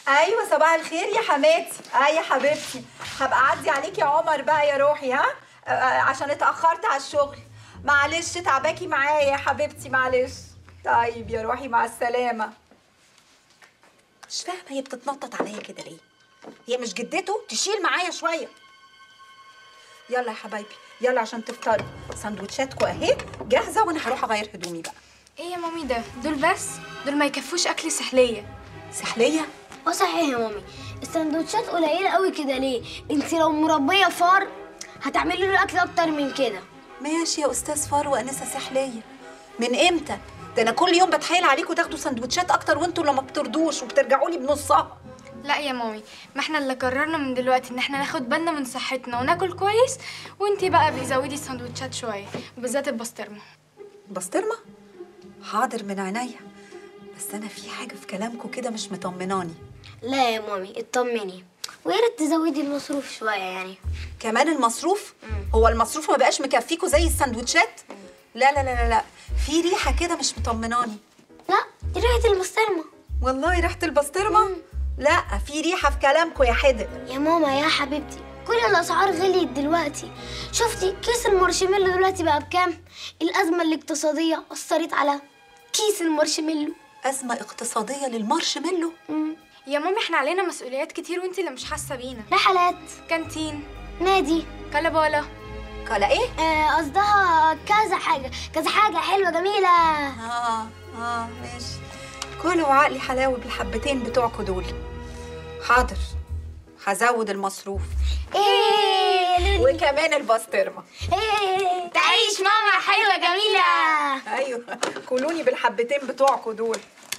ايوه صباح الخير يا حماتي اي يا حبيبتي هبقى اعدي عليك يا عمر بقى يا روحي ها آه، آه، عشان اتاخرت على الشغل معلش تعباكي معايا يا حبيبتي معلش طيب يا روحي مع السلامه مش فاهمه هي بتتنطط عليا كده ليه هي مش جدته تشيل معايا شويه يلا يا حبايبي يلا عشان تفطروا سندوتشاتكوا اهي جاهزه وانا هروح اغير هدومي بقى ايه يا مامي ده دول بس دول ما يكفوش اكل سحليه سحليه اه صحيح يا مامي السندوتشات قليله قوي كده ليه انت لو مربيه فار هتعملي له اكل اكتر من كده ماشي يا استاذ فاروق انسه سحليه من امتى ده انا كل يوم بتحايل عليكم تاخدوا سندوتشات اكتر وانتوا اللي ما بترضوش وبترجعوا لي بنصها لا يا مامي ما احنا اللي قررنا من دلوقتي ان احنا ناخد بالنا من صحتنا وناكل كويس وانتي بقى بيزودي السندوتشات شويه بالذات البسطرمه بسطرمه حاضر من عينيا بس انا في حاجه في كلامكم كده مش مطمناني لا يا مامي اطمني ويا ريت تزودي المصروف شويه يعني كمان المصروف هو المصروف ما بقاش مكفيكوا زي السندوتشات لا لا لا لا لا في ريحه كده مش مطمناني لا دي ريحه البسطرمه والله ريحه البسطرمه لا في ريحه في كلامكم يا حدق يا ماما يا حبيبتي كل الاسعار غليت دلوقتي شفتي كيس المارشميلو دلوقتي بقى بكام الازمه الاقتصاديه اثرت على كيس المارشميلو ازمه اقتصاديه للمارشميلو مم. يا مامي احنا علينا مسؤوليات كتير وانتي اللي مش حاسه بينا رحلات كانتين نادي كلباله قال ايه آه، قصدها كذا حاجه كذا حاجه حلوه جميله اه اه ماشي كلوا عقلي حلاوه بالحبتين بتوعكوا دول حاضر هزود المصروف ايه وكمان البسطرمه ايه تعيش ماما حلوه جميله ايوه كلوني بالحبتين بتوعكوا دول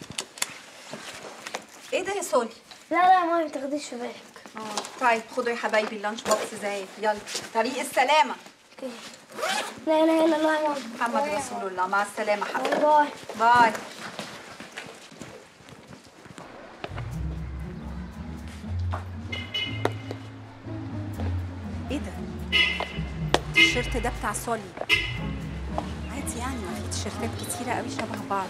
ايه ده يا سولي لا لا يا ماما ما تاخديش في بالك اه طيب خدوا يا حبايبي اللانش بوكس زي يلا طريق السلامه لا اله الا الله يا ماما محمد رسول الله مع السلامه حبيبي باي باي ايه ده التيشيرت ده بتاع سولي عادي يعني ما في تيشيرتات كتيرة قوي شبه بعض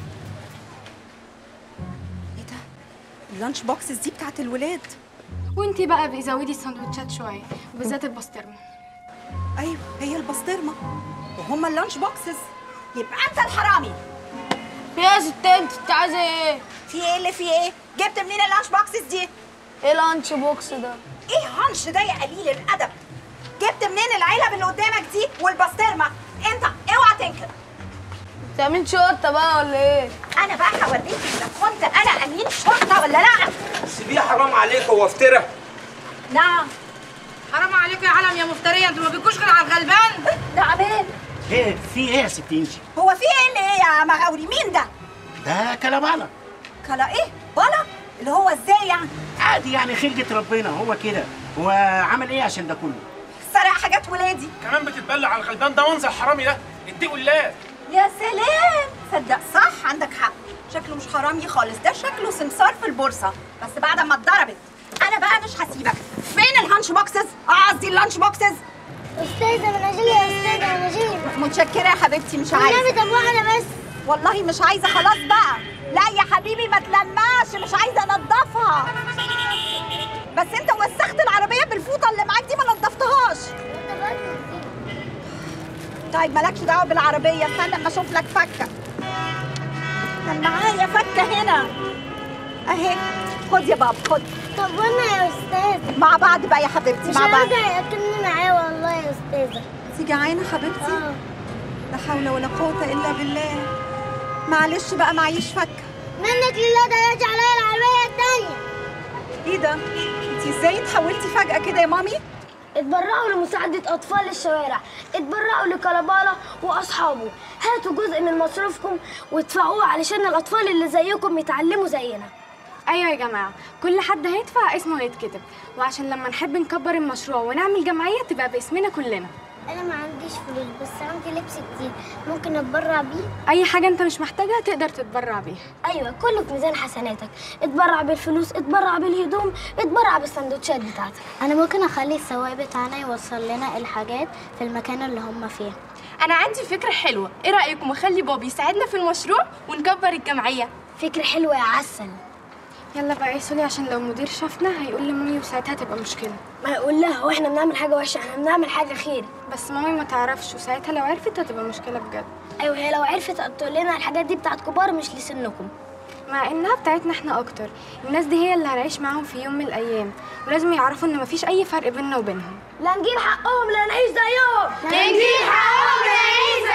ايه ده اللانش بوكسز دي بتاعت الولاد وانتي بقى بيزودي السندوتشات شويه بالذات البسطرمه ايوه هي البسطرمه وهما اللانش بوكسز يبقى انت الحرامي يا ست انت انت عايزه ايه؟ في ايه اللي في ايه جبت منين اللانش بوكسز دي ايه اللانش بوكس ده؟ ايه هانش ده يا قليل الادب جبت منين العلب اللي قدامك دي والبسطرمه انت اوعى تنكر تعمل شرطه بقى ولا ايه؟ انا بقى هوريك اذا كنت انا امين شرطه ولا لا سيبيه حرام عليك هو افترى نعم حرام عليكم يا علم يا مفتريه انتوا ما بيجوش غير على الغلبان نعمان ايه في ايه يا ست انجي؟ هو في ايه اللي ايه يا مغاوري مين ده ده كلبانة كلا ايه بلا اللي هو ازاي يعني عادي يعني خلقة ربنا هو كده هو عمل ايه عشان ده كله؟ سرق حاجات ولادي كمان بتتبلع على الغلبان ده منظر حرامي ده اتقوا الله يا سلام صدق صح عندك حق شكله مش حرامي خالص ده شكله سمسار في البورصه بس بعد ما اتضربت انا بقى مش هسيبك فين الهانش بوكسز قصدي اللانش بوكسز استاذه مناجيل يا استاذه مناجيل متشكره يا حبيبتي مش عايزه والنبي طب واحده بس والله مش عايزه خلاص بقى لا يا حبيبي ما تلمعش مش عايزه انضفها بس انت وسخت العربيه بالفوطه اللي معاك دي ما نضفتهاش طيب مالكش دعوه بالعربيه استنى اما اشوف لك فكه كان معايا فكه هنا اهي خد يا بابا خد طب وانا يا استاذ مع بعض بقى يا حبيبتي مش مع بعض هيرجع ياكلني معاه والله يا استاذه انت جعانه حبيبتي اه لا حول ولا قوه الا بالله معلش بقى معيش فكه منك لله ده يرجع عليا العربيه التانيه ايه ده انت ازاي اتحولتي فجاه كده يا مامي اتبرعوا لمساعدة أطفال الشوارع اتبرعوا لكلبالة وأصحابه هاتوا جزء من مصروفكم وادفعوه علشان الأطفال اللي زيكم يتعلموا زينا ايوه يا جماعه كل حد هيدفع اسمه هيتكتب وعشان لما نحب نكبر المشروع ونعمل جمعيه تبقى باسمنا كلنا أنا ما عنديش فلوس بس عندي لبس كتير ممكن أتبرع بيه اي حاجه انت مش محتاجها تقدر تتبرع بيها أيوة كله في ميزان حسناتك اتبرع بالفلوس اتبرع بالهدوم اتبرع بالسندوتشات بتاعتك أنا ممكن أخلي السواق بتاعنا يوصل لنا الحاجات في المكان اللي هم فيه انا عندي فكره حلوه ايه رايكم اخلي بابي يساعدنا في المشروع ونكبر الجمعيه فكرة حلوة يا عسل يلا بقى يا سولي عشان لو مدير شافنا هيقول لمامي وساعتها تبقى مشكله ما يقول لها هو احنا بنعمل حاجه وحشه احنا بنعمل حاجه خير بس مامي ما تعرفش وساعتها لو عرفت هتبقى مشكله بجد ايوه هي لو عرفت تقول لنا الحاجات دي بتاعت كبار مش لسنكم مع انها بتاعتنا احنا اكتر الناس دي هي اللي هنعيش معاهم في يوم من الايام ولازم يعرفوا ان مفيش اي فرق بيننا وبينهم لا نجيب حقهم لا نعيش زيهم نجيب حقهم نعيش